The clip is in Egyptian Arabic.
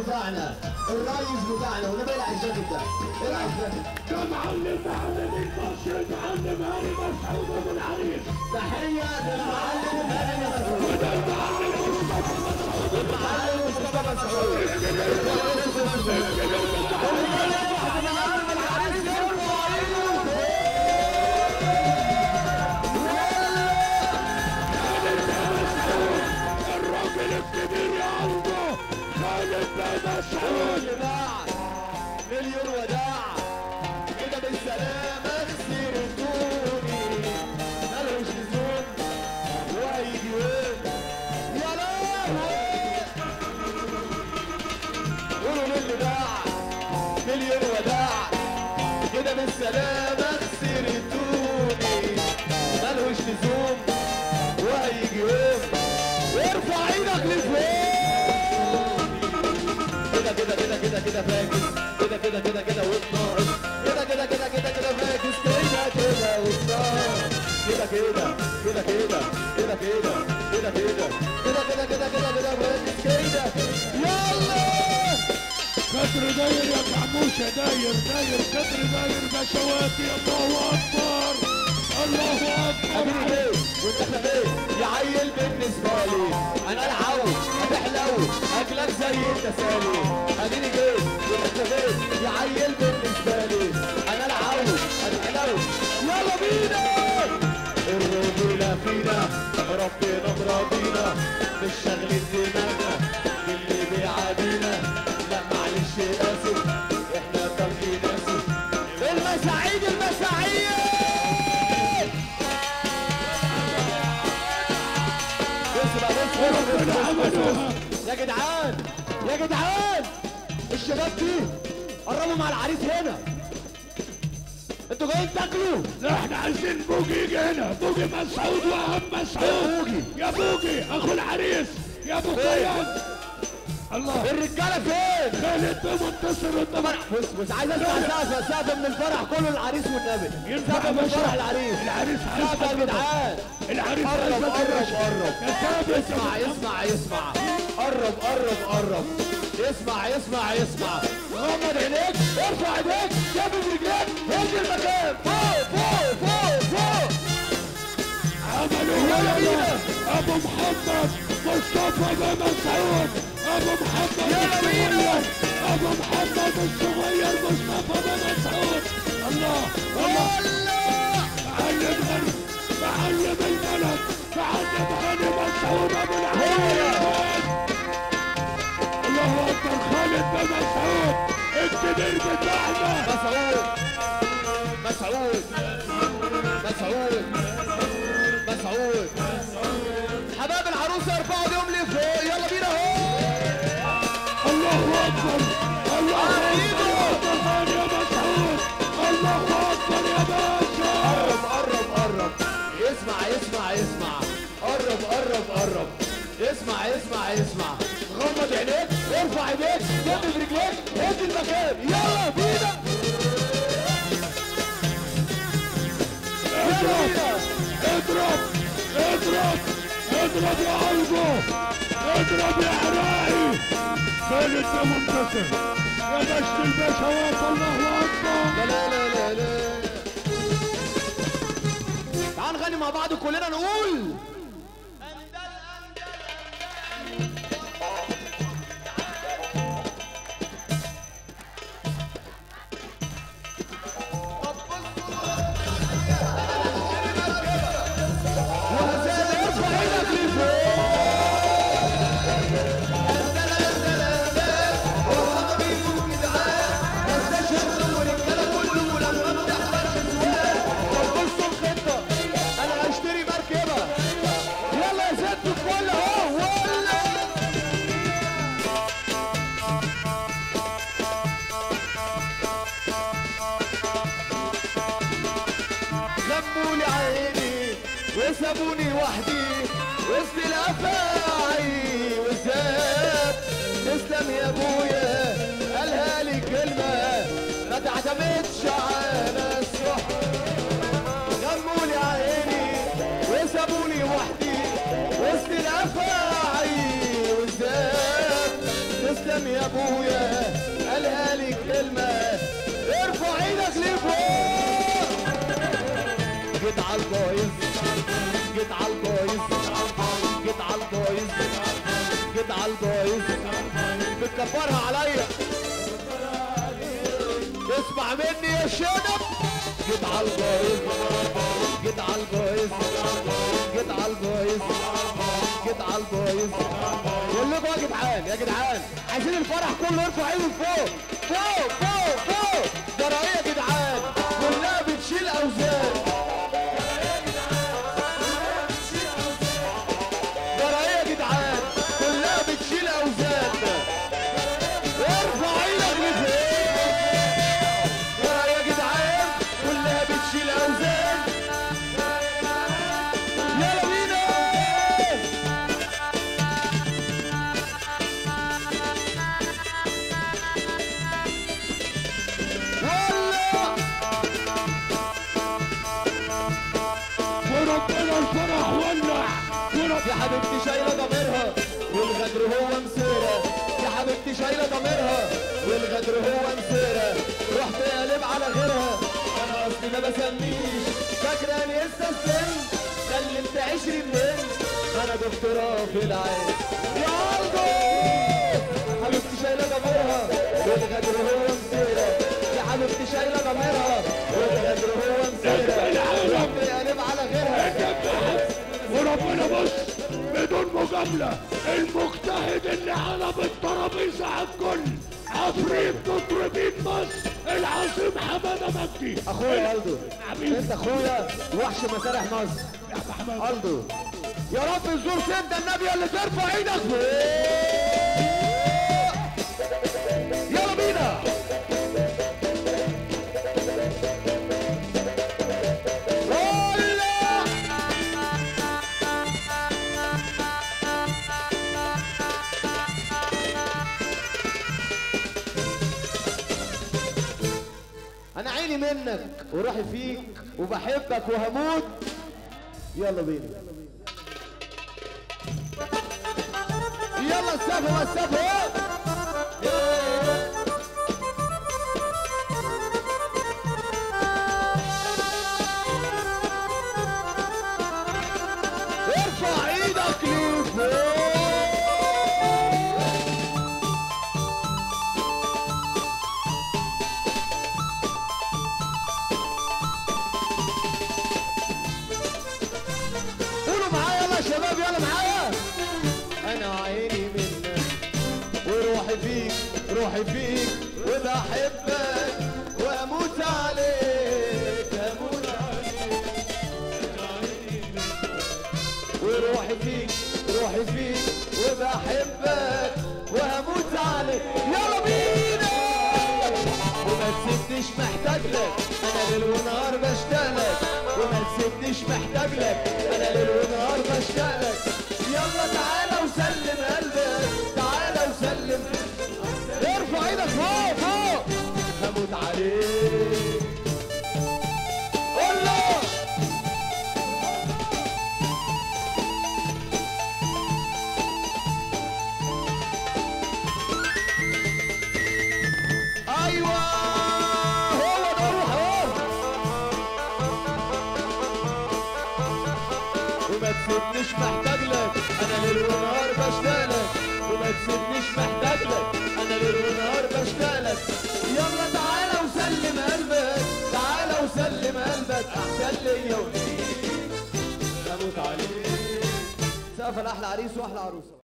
بتاعنا الريس بتاعنا ونبقى العب الجاكيت ده العب الجاكيت يا معلم معلم المصري معلم هاني مسعود ابو العريس تحية للمعلم هاني مسعود وده المعلم مصطفى مسعود المعلم مصطفى مسعود الراجل الكبير يا قلبه خالد بن مسعود كل باع مليون وداع كده بالسلامة خسر الدوني ملوش لزوم وهيجي يوم يا لهوي قولوا للي باع مليون وداع كده بالسلامة خسر الدوني ملوش لزوم وهيجي يوم ارفع ايدك لفوق كده كده كده كده كده فاكس كده كده كده كده واتناقص كده كده كده كده كده فاكس كده كده واتناقص كده كده كده كده كده كده كده كده كده كده كده كده كده فاكس كده يلا كتر داير يا كعموشة داير داير كتر داير بشواتي الله اكبر الله اديني اكبر فين وانت احنا فين يا عيل بالنسبه لي انا العوي هتحلو اكلك زي التسالي اديني فين وانت احنا فين يا عيل بالنسبه لي انا العوي هتحلو يلا بينا الرجوله فينا ربنا مراضينا مش شغل دماغنا اللي بيعادينا لا معلش اسف احنا طالعين اسف المساعيد المساعيد اسمع اسمع ربنا اسمع عملوها يا جدعان يا جدعان الشباب دي قربوا مع العريس هنا انتوا جايين تاكلوا لا احنا عايزين بوجي يجي هنا بوجي مسعود وعم مسعود بوجي؟ يا بوجي اخو العريس يا ابو قيان الله الرجاله فين خالد بمنتصر طبعا الطبع بص بص عايز اسمع سقفه سقفه من الفرح كله العريس والنبي ينفع سقفه يا من باشا الفرح العريس العريس عايز سقفه يا حضرتك. جدعان العريس قرب عايز قرب حضرتك. قرب يا ثابت اسمع اسمع اسمع قرب قرب قرب اسمع اسمع اسمع غمض عينيك ارفع ايديك جاب رجليك هدي المكان فوق فوق فوق فوق عملوا يلا بينا. ابو محمد مصطفى بن مسعود ابو محمد يلا بينا. الصغير ابو محمد الصغير مصطفى بن مسعود الله الله والله معلم غرب معلم البلد معلم هاني مسعود ابو العريس الله اكبر خالد بن مسعود الكبير بتاعنا مسعود مسعود مسعود مسعود حباب العروسه ارفعوا ايديهم لفوق يلا بينا اهو الله اكبر الله اكبر يا عبد يا مسعود الله اكبر يا باشا قرب قرب قرب اسمع اسمع اسمع قرب قرب قرب اسمع اسمع اسمع غمض عينيك ارفع ايديك جنب رجليك هدي المكان يلا بينا يلا اضرب بينا اضرب اضرب اضرب يا قلبه اضرب يا عراعي خالد يا منتصر يا باشا البشوات الله اكبر لا لا لا لا لا تعال نغني مع بعض كلنا نقول وهزال ارفع ايدك لفوق بصوا الخطة انا هشتري مركبة يلا يا ست الكل اهو ولا غموا عيني وسابوني وحدي وسط الافاعي والزاد تسلم يا ابويا قالها لي كلمه ما تعتمدش على الصحبه غموا لي عيني وسابوني وحدي وسط الافاعي والزاد تسلم كان يا ابويا قالها لي كلمة ارفع ايدك لفوق جيت على البايظ جيت على البايظ جيت على البايظ جيت على البايظ بتكبرها عليا اسمع مني يا شنب جيت على البايظ جيت على البايظ جيت على البايظ جيت على البايظ بقول لكم يا جدعان يا جدعان عايزين الفرح كله يرفع ايده لفوق فوق فوق فوق ده رأي يا جدعان كلها بتشيل اوزان ده رأي يا جدعان كلها بتشيل اوزان ارفع ايدك لفوق ده رأي يا جدعان كلها بتشيل اوزان يلا بينا والله وربنا الفرح ولع ورب يا حبيبتي شايله ضميرها والغدر هو مسيره يا حبيبتي شايله ضميرها والغدر هو مسيره رحت قلب على غيرها انا اصلي ما بسميش فاكراني لسه السن سلمت عشرين من انا دكتوراه في العين يا عرضو حبيبتي شايله ضميرها والغدر هو مسيره يا حبيبتي شايله ضميرها والغدر هو مسيره رحت قلب على غيرها وربنا بص بدون مجاملة المجتهد اللي على بالترابيزة على الكل عفريت مطربين مصر العظيم حمادة مجدي اخويا الدو حبيبي. انت اخويا وحش مسارح مصر يا أبو حماد الدو يا رب الزور سيدنا النبي اللي ترفع ايدك فوق يلا بينا ولا انا عيني منك وروحي فيك وبحبك وهموت يلا بينا يلا السفه والسفه ارفع ايدك لفوق قولوا معايا يلا يا شباب يلا معايا انا عيني منك وروحي فيك روحي فيك وبحبك واموت عليك اموت عليك أنا عيني منك وروحي فيك روحي فيك وبحبك وهموت عليك يلا بينا وما تسيبنيش محتاج لك انا ليل ونهار بشتاق لك وما تسيبنيش محتاج لك انا ليل ونهار بشتاق لك يلا تعالى وسلم قلبك تعالى وسلم ارفع ايدك فوق فوق هموت عليك قول له ايوه هو ده روح اهو وما تسيبنيش محتاج لك انا ليل ونهار بشتاق لك وما تسيبنيش محتاج لك انا ليل ونهار بشتاق لك يلا تعالى وسلم قلبك تعالى وسلم قلبك احسن ليا وليك اموت عليك سقف الاحلى عريس واحلى عروسه